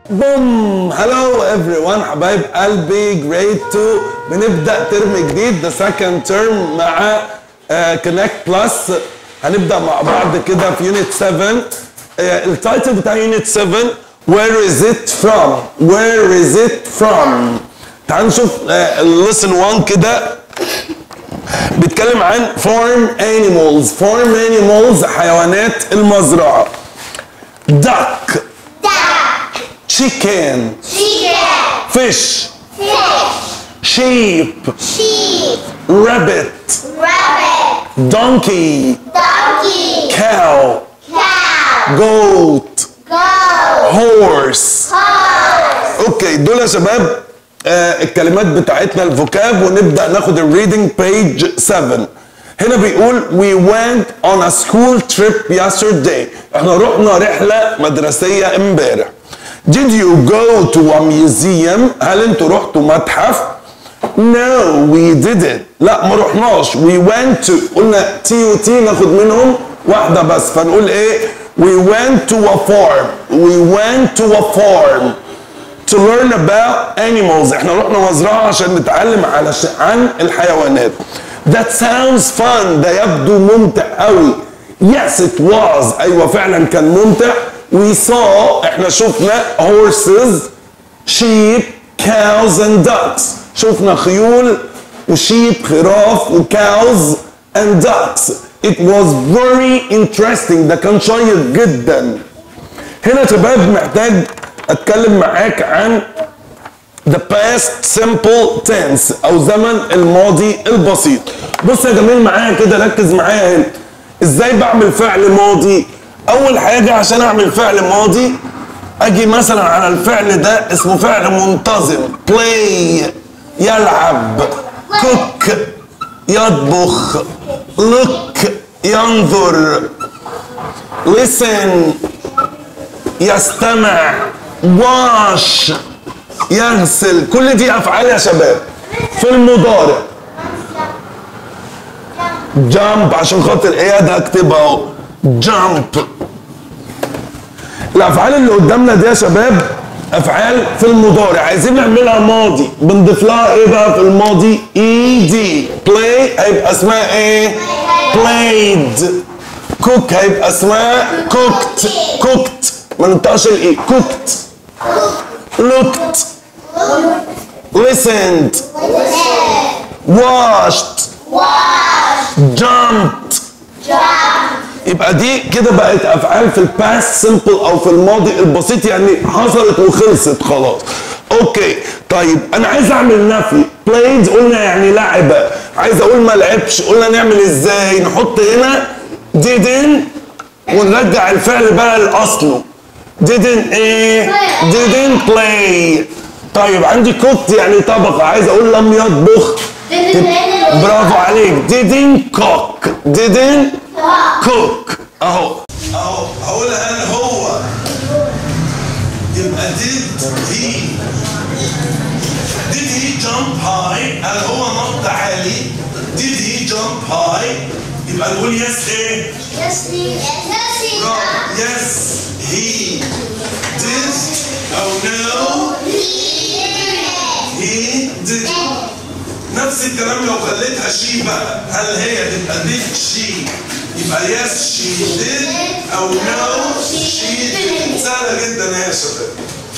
بوم هلو everyone حبايب قلبي جريد 2 بنبدا ترم جديد ده سكند ترم مع كونكت بلس هنبدا مع بعض كده في يونت 7 آه، التايتل بتاع يونت 7 where is it from where is it from تعال نشوف الليسن 1 كده بيتكلم عن farm animals farm animals حيوانات المزرعه duck duck, chicken chicken, fish fish, sheep sheep, rabbit rabbit, donkey donkey, cow cow, goat goat, horse horse, اوكي دول يا شباب آه الكلمات بتاعتنا الفوكاب ونبدا ناخد الريدنج بيج 7 هنا بيقول we went on a school trip yesterday احنا رحنا رحله مدرسيه امبارح did you go to a museum هل انتوا رحتوا متحف no we didn't لا ما رحناش we went to قلنا تي وتي ناخد منهم واحده بس فنقول ايه we went to a farm we went to a farm to learn about animals احنا رحنا مزرعة عشان نتعلم على ش... عن الحيوانات that sounds fun ده يبدو ممتع قوي yes it was ايوه فعلا كان ممتع we saw احنا شفنا horses sheep cows and ducks شفنا خيول وشيب خراف وكاوز and ducks it was very interesting ده كان شيق جدا هنا يا شباب محتاج اتكلم معاك عن the past simple tense او زمن الماضي البسيط بص يا جميل معايا كده ركز معايا هنا ازاي بعمل فعل ماضي اول حاجه عشان اعمل فعل ماضي اجي مثلا على الفعل ده اسمه فعل منتظم play يلعب cook يطبخ look ينظر listen يستمع واش يغسل كل دي افعال يا شباب في المضارع جامب عشان خاطر اياد هكتبها اهو جامب الافعال اللي قدامنا دي يا شباب افعال في المضارع عايزين نعملها ماضي بنضيف لها ايه بقى في الماضي اي دي بلاي هيبقى اسمها ايه بلايد كوك هيبقى اسمها كوكت كوكت ما ننطقش الايه كوكت looked listened washed jumped يبقى دي كده بقت افعال في الباست سمبل او في الماضي البسيط يعني حصلت وخلصت خلاص اوكي طيب انا عايز اعمل نفي played قلنا يعني لعب عايز اقول ما لعبش قلنا نعمل ازاي نحط هنا didn't ونرجع الفعل بقى لاصله didn't ايه didn't play طيب عندي cooked يعني طبخ عايز اقول لم يطبخ برافو عليك didn't cook didn't cook اهو اهو هقولها هل هو يبقى did he did he jump high هل هو نط عالي did he jump high يبقى نقول yes ايه Yes, he. Yes, he. برافو. yes he did او no he did نفس الكلام لو خليتها شي بقى هل هي تبقى did she يبقى yes she did او no she did سهلة جدا يا شباب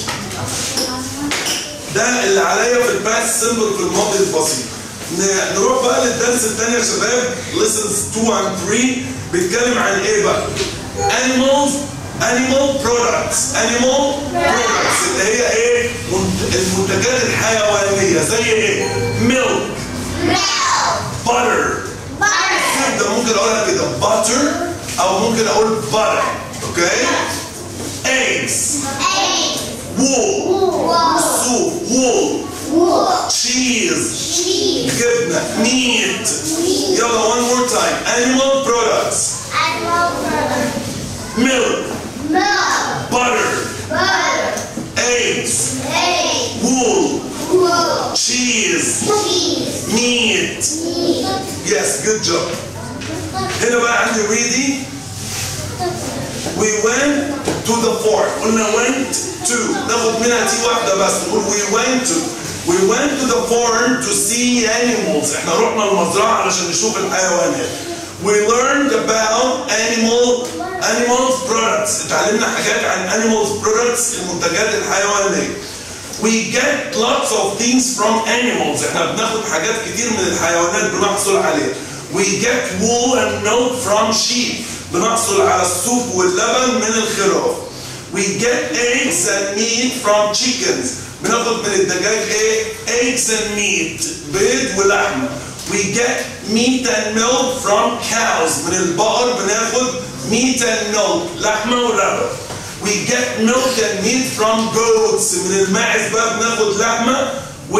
ده اللي عليا في الباست سيمبل في الماضي البسيط ن- نروح بقى للدرس الثاني يا شباب lessons 2 and 3 بيتكلم عن ايه بقى animals animal products animal products اللي هي ايه منت- المنتجات الحيوانية زي ايه milk Milk. butter Butter. ده ممكن اقولها كده butter او ممكن اقول butter اوكي eggs Egg. wool Wool. soup wool Wool. cheese Cheese. جبنة meat يلا one more time animal products Animal product. milk Milk. butter Butter. eggs Egg. wool Wool. cheese Cheese. meat Meat. yes good job هنا بقى عندي reading we went to the farm قلنا went to ناخد منها تي واحدة بس نقول we went to we went to the farm to see animals احنا رحنا المزرعة علشان نشوف الحيوانات we learned about animal animals products اتعلمنا حاجات عن animals products المنتجات الحيوانية We get lots of things from animals احنا بناخد حاجات كتير من الحيوانات بنحصل عليها We get wool and milk from sheep بنحصل على السوق واللبن من الخراف We get eggs and meat from chickens بناخد من الدجاج ايه eggs and meat بيض ولحمة We get meat and milk from cows من البقر بناخد meat and milk لحمة ولبن We get milk and meat from goats من الماعز بقى بناخد لحمة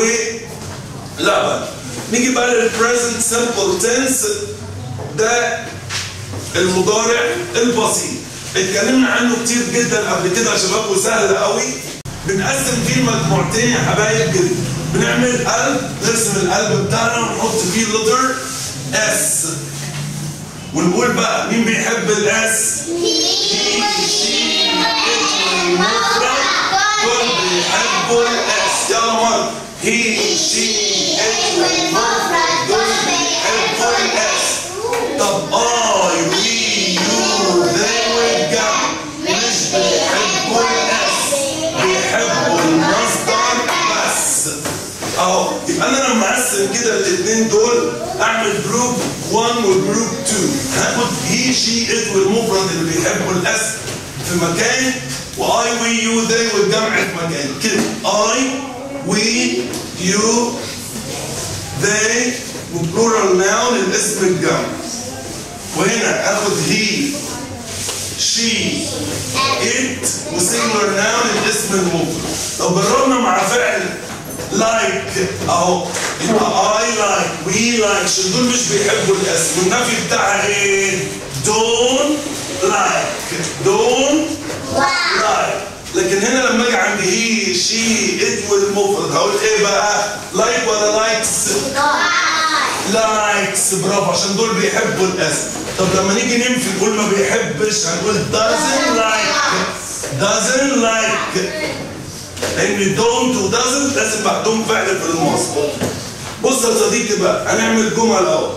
ولبن نيجي بقى للبريزنت سمبل تنس ده المضارع البسيط اتكلمنا عنه كتير جدا قبل كده يا شباب وسهل قوي بنقسم فيه مجموعتين يا حبايب جدا بنعمل قلب نرسم القلب بتاعنا ونحط فيه لتر اس ونقول بقى مين بيحب الاس؟ كل بيحبوا الاس يلا مرة هي شي ات والمفرد دول بيحبوا الاس طب اي وي يو ذي والجمع مش بيحبوا الاس بيحبوا المصدر بس اهو يبقى انا لما اقسم كده الاثنين دول اعمل جروب 1 وجروب 2 هاخد هي شي ات والمفرد اللي بيحبوا الاس في مكان واي وي يو ذي والجمع في مكان كده اي وي يو ذي وبلورال ناون الاسم الجمع وهنا اخد هي شي ات وسينجلر ناون الاسم المفرد لو جربنا مع فعل لايك اهو يبقى اي لايك وي لايك عشان دول مش بيحبوا الاسم والنفي بتاعها ايه؟ دون لايك دون لايك لكن هنا لما اجي عند هي شي ات والمفرد هقول ايه بقى؟ لايك ولا لايكس؟ لايكس برافو عشان دول بيحبوا الاسم طب لما نيجي ننفي نقول ما بيحبش هنقول doesn't like doesn't like لان don't و doesn't لازم بعدهم فعل في المصدر بص يا صديقي بقى هنعمل جمل الاول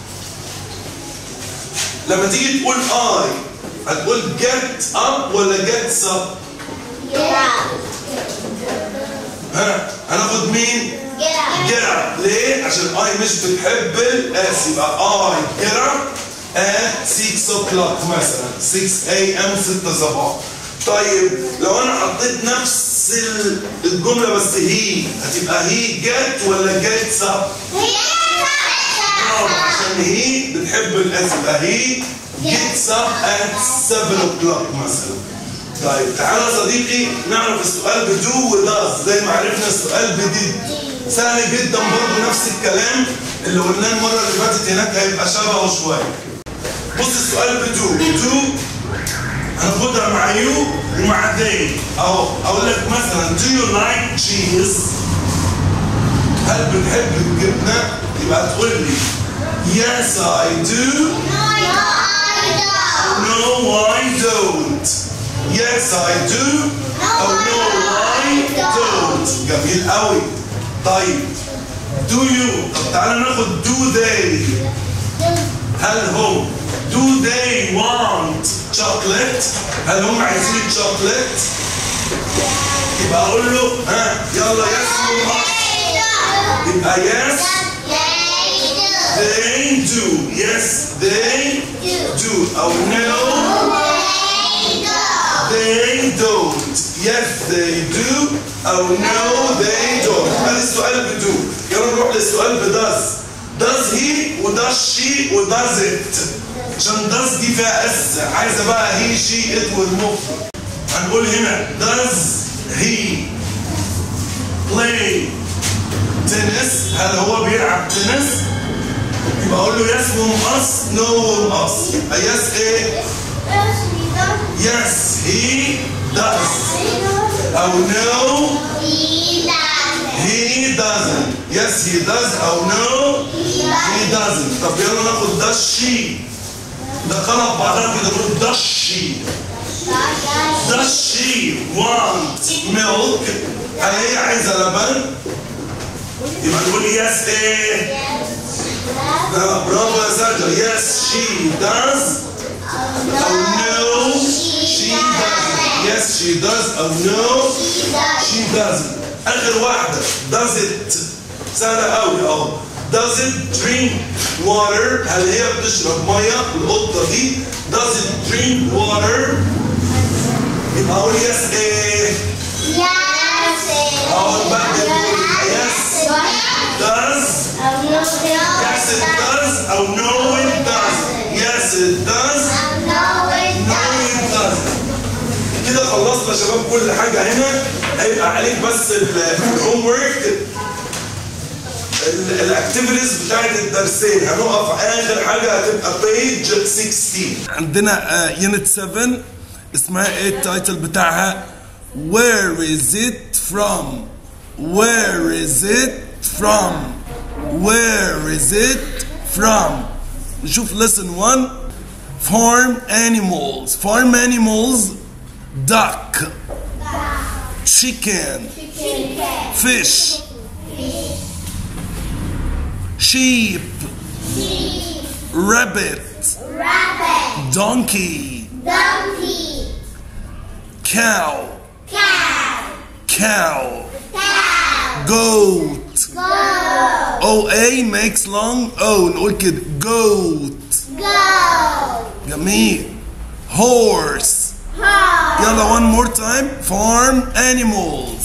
لما تيجي تقول I هتقول get up ولا gets up ها هناخد مين get up ليه عشان I مش بتحب الاس يبقى I get up at 6 o'clock مثلا 6 a.m. 6 صباح طيب لو انا حطيت نفس ال- الجمله بس هي هتبقى هي جت ولا جت صح؟ برافو عشان هي بتحب الاس يبقى هي gets up at 7 o'clock مثلا طيب تعالى يا صديقي نعرف السؤال بدو وداز زي ما عرفنا السؤال بديد سهل جدا برضه نفس الكلام اللي قلناه المره اللي فاتت هناك هيبقى شبهه شويه بص السؤال بدو بدو هناخدها مع يو ومع دي اهو اقول لك مثلا do you like cheese هل بتحب الجبنه يبقى تقول لي yes I do no I don't yes I do او no I don't جميل قوي طيب do you طب تعالى ناخد do they هل هم do they want chocolate هل هم عايزين chocolate يبقى اقول له ها يلا يس يبقى yes they do yes they do او no they don't yes they do او no they don't هذا السؤال بدو يلا نروح للسؤال بداز does he و does she و does it عشان does دي فيها اس عايزه بقى he she it والمفرد هنقول هنا does he play tennis هل هو بيلعب تنس يبقى اقول له yes ومقص no ومقص يبقى yes ايه yes he does او no he doesn't yes he does او no he doesn't طب يلا ناخد does she ندخلها في بعضها كده نقول does she Does she want milk هل هي عايزة لبن يبقى نقول يس ايه لا برافو يا ساجة yes she does أو no she doesn't yes she does أو no she doesn't آخر واحدة does it سهلة أوي أهو does it drink water هل هي بتشرب مية القطة دي does it drink water يبقى أقول yes إيه أقول بقى نقول yes does yes it does أو no it does yes it does no it does كده خلصنا يا شباب كل حاجة هنا هيبقى عليك بس الهوم ورك الاكتيفيتيز بتاعت الدرسين هنقف اخر حاجه هتبقى بيج 16 عندنا يونت 7 اسمها ايه التايتل بتاعها Where is it from Where is it from Where is it from نشوف lesson 1 farm animals farm animals duck chicken fish sheep, rabbit, donkey, cow, cow, goat. OA makes long O نقول كده goat جميل horse يلا one more time farm animals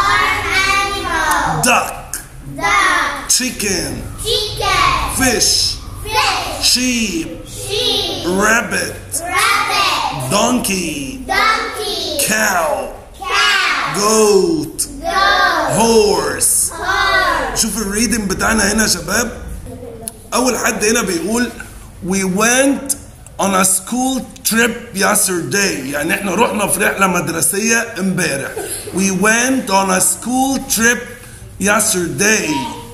duck chicken fish sheep rabbit donkey cow goat horse شوف الريدنج بتاعنا هنا يا شباب اول حد هنا بيقول we went on a school trip yesterday يعني احنا رحنا في رحله مدرسيه امبارح we went on a school trip yesterday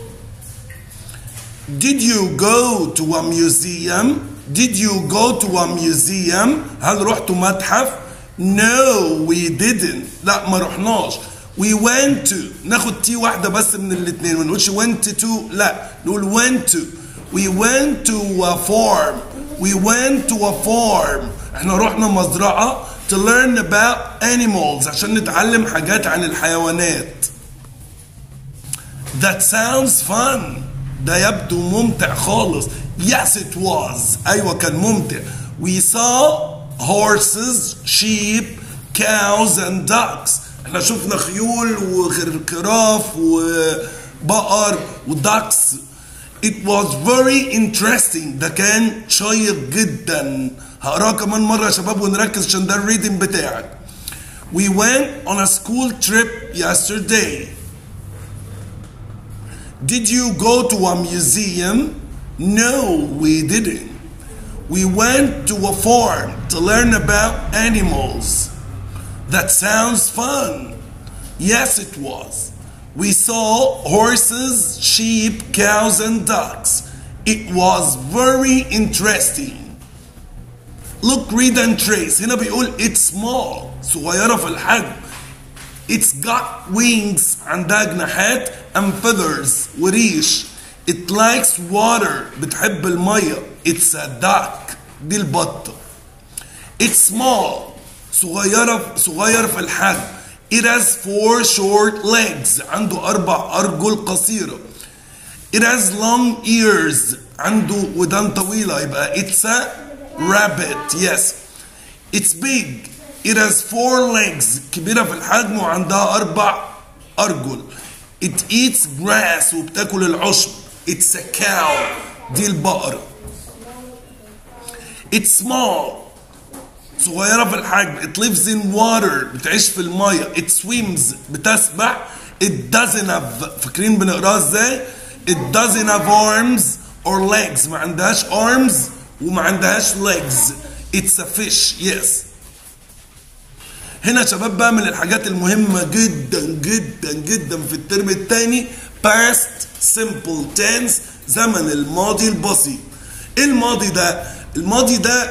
did you go to a museum did you go to a museum هل رحتوا متحف no we didn't لا ما رحناش we went to ناخد تي واحدة بس من الاثنين ما نقولش went to لا نقول went to we went to a farm we went to a farm احنا رحنا مزرعة to learn about animals عشان نتعلم حاجات عن الحيوانات that sounds fun ده يبدو ممتع خالص yes it was أيوة كان ممتع we saw horses sheep cows and ducks احنا شفنا خيول وخراف وبقر ودكس It was very interesting ده كان شيق جدا هقراه كمان مرة يا شباب ونركز عشان ده الريدنج بتاعك We went on a school trip yesterday Did you go to a museum? No, we didn't. We went to a farm to learn about animals. That sounds fun. Yes, it was. We saw horses, sheep, cows, and ducks. It was very interesting. Look, read and trace. هنا بيقول it's small. صغيرة في الحجم. It's got wings عندها جناحات and feathers وريش. It likes water بتحب المية. It's a duck دي البطة. It's small صغيرة صغير في الحجم. It has four short legs عنده أربع أرجل قصيرة. It has long ears عنده ودان طويلة يبقى it's a rabbit yes. It's big It has four legs كبيرة في الحجم وعندها أربع أرجل It eats grass وبتاكل العشب It's a cow دي البقرة It's small صغيرة في الحجم It lives in water بتعيش في المية It swims بتسبح It doesn't have فاكرين بنقراها ازاي It doesn't have arms or legs ما عندهاش arms وما عندهاش legs It's a fish yes هنا يا شباب بقى من الحاجات المهمة جدا جدا جدا في الترم الثاني past simple tense زمن الماضي البسيط ايه الماضي ده الماضي ده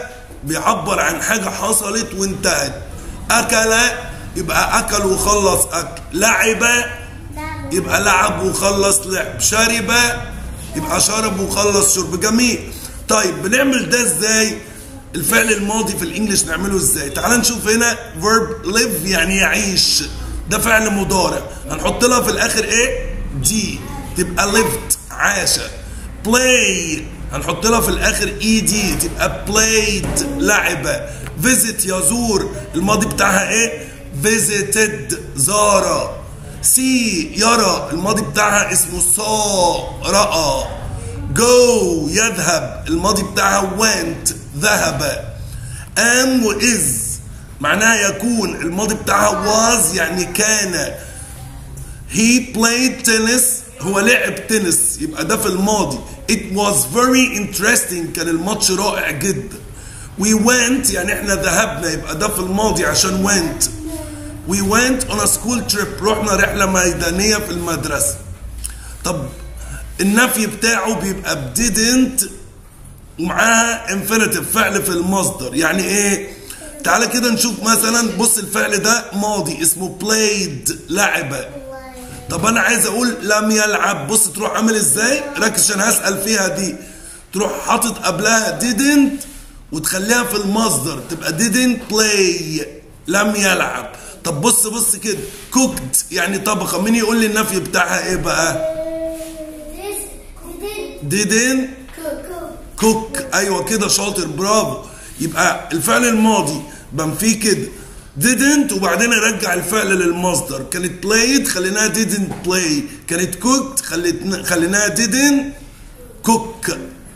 بيعبر عن حاجة حصلت وانتهت أكل يبقى أكل وخلص أكل لعب يبقى لعب وخلص لعب شرب يبقى شرب وخلص شرب جميل طيب بنعمل ده ازاي الفعل الماضي في الانجليش نعمله ازاي تعال نشوف هنا verb live يعني يعيش ده فعل مضارع هنحط لها في الاخر ايه دي تبقى lived عاش play هنحط لها في الاخر اي دي تبقى played لعب visit يزور الماضي بتاعها ايه visited زار سي يرى الماضي بتاعها اسمه saw رأى go يذهب الماضي بتاعها went ذهب am و is معناها يكون الماضي بتاعها was يعني كان he played tennis هو لعب تنس يبقى ده في الماضي it was very interesting كان الماتش رائع جدا we went يعني احنا ذهبنا يبقى ده في الماضي عشان went we went on a school trip رحنا رحلة ميدانية في المدرسة طب النفي بتاعه بيبقى ب didn't ومعاها infinitive فعل في المصدر يعني ايه تعالى كده نشوف مثلا بص الفعل ده ماضي اسمه played لعب طب انا عايز اقول لم يلعب بص تروح عامل ازاي ركز عشان هسأل فيها دي تروح حاطط قبلها didn't وتخليها في المصدر تبقى didn't play لم يلعب طب بص بص كده cooked يعني طبخة مين يقول لي النفي بتاعها ايه بقى didn't cook ايوه كده شاطر برافو يبقى الفعل الماضي بنفيه كده didn't وبعدين ارجع الفعل للمصدر كانت played خليناها didn't play كانت cooked خليتنا خليناها didn't cook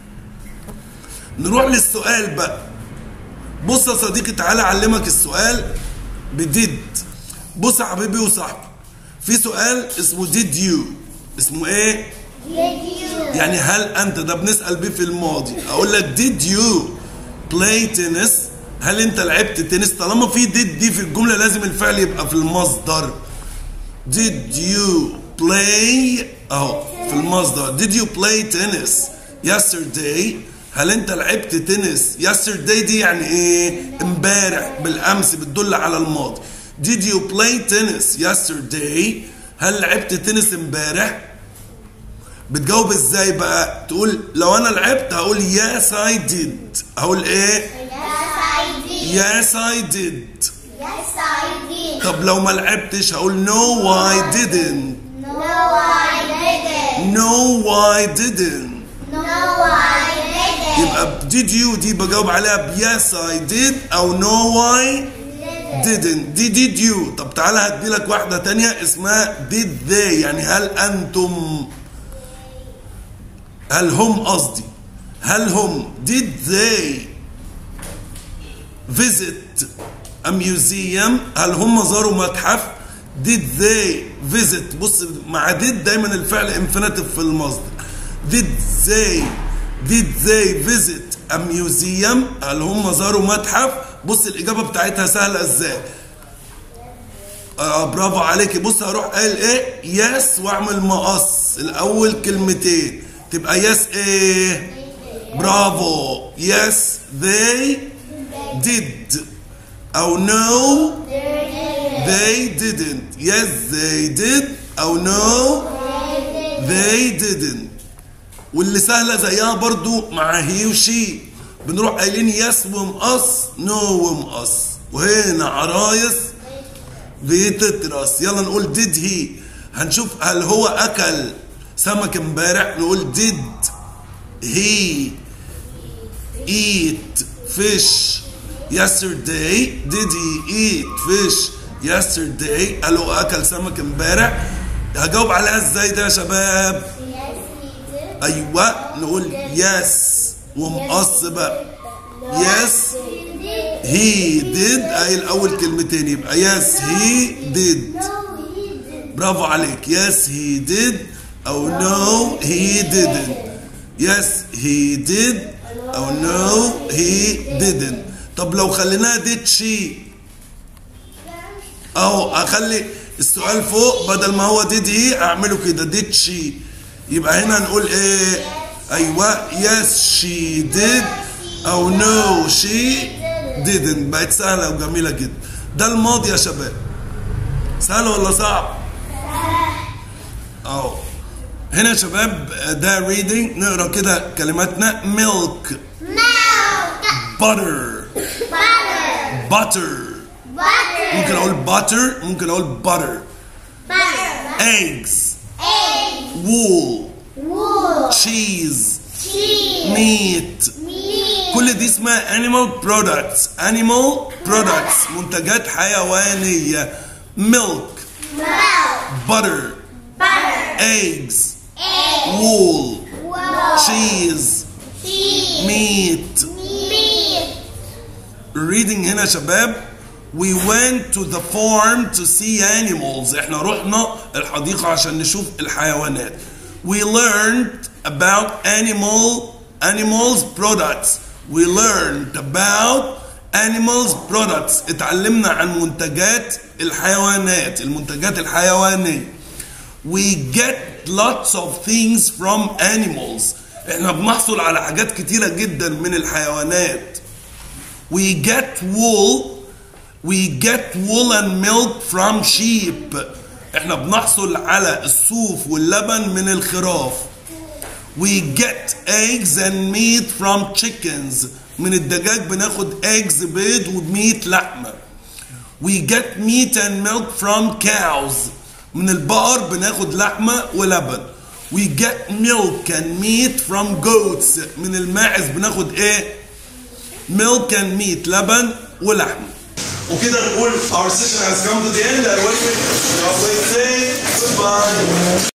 نروح للسؤال بقى بص يا صديقي تعالى اعلمك السؤال بديد بص يا حبيبي وصاحبي في سؤال اسمه did you اسمه ايه يعني هل انت ده بنسال بيه في الماضي اقول لك did you play tennis هل انت لعبت تنس طالما في did دي في الجمله لازم الفعل يبقى في المصدر did you play اهو في المصدر did you play tennis yesterday هل انت لعبت تنس yesterday دي يعني ايه امبارح بالامس بتدل على الماضي did you play tennis yesterday هل لعبت تنس امبارح بتجاوب ازاي بقى تقول لو انا لعبت هقول yes I did هقول ايه yes I did طب لو ما لعبتش هقول no I didn't no I didn't يبقى did you دي بجاوب عليها ب yes I did او no I didn't دي did you طب تعالى هدي لك واحدة تانية اسمها did they يعني هل انتم هل هم قصدي هل هم did they visit a museum هل هم زاروا متحف did they visit بص مع did دايما الفعل infinitive في المصدر did they did they visit a museum هل هم زاروا متحف بص الإجابة بتاعتها سهلة ازاي آه برافو عليك بص هروح قايل ايه يس واعمل مقص الاول كلمتين تبقى يس ايه برافو يس they did او no they didn't yes they did او no they didn't واللي سهله زيها برضو مع هي وشي بنروح قايلين يس ومقص نو ومقص وهنا عرايس بتترس يلا نقول did he هنشوف هل هو اكل سمك امبارح نقول did he eat fish yesterday did he eat fish yesterday هل هو اكل سمك امبارح هجاوب عليها ازاي ده يا شباب ايوه نقول يس ومقص بقى يس he did اي الاول كلمتين يبقى يس he did برافو عليك يس he did او no he didn't يس he did او no he didn't طب لو خليناها did she اهو اخلي السؤال فوق بدل ما هو did he اعمله كده did she يبقى هنا نقول ايه ايوه yes she did او no she didn't بقت سهلة وجميلة جدا ده الماضي يا شباب سهل ولا صعب؟ اهو هنا يا شباب ده reading نقرا كده كلماتنا milk Milk. butter Butter. butter ممكن Butter. اقول butter ممكن اقول butter Butter. eggs Egg. wool Wool. cheese Cheese. meat Meat. كل دي اسمها animal products animal products منتجات حيوانية milk Milk. butter Butter. eggs Egg. wool Wool. cheese Cheese. meat Meat. reading هنا يا شباب we went to the farm to see animals احنا رحنا الحديقة عشان نشوف الحيوانات we learned about animal animals products we learned about animals products اتعلمنا عن منتجات الحيوانات المنتجات الحيوانية we get lots of things from animals احنا بنحصل على حاجات كتيرة جدا من الحيوانات We get wool we get wool and milk from sheep احنا بنحصل على الصوف واللبن من الخراف We get eggs and meat from chickens من الدجاج بناخد eggs بيض وميت لحمة We get meat and milk from cows من البقر بناخد لحمة ولبن We get milk and meat from goats من الماعز بناخد ايه milk and meat لبن ولحم وكده نقول our session has come to the end and when we always say goodbye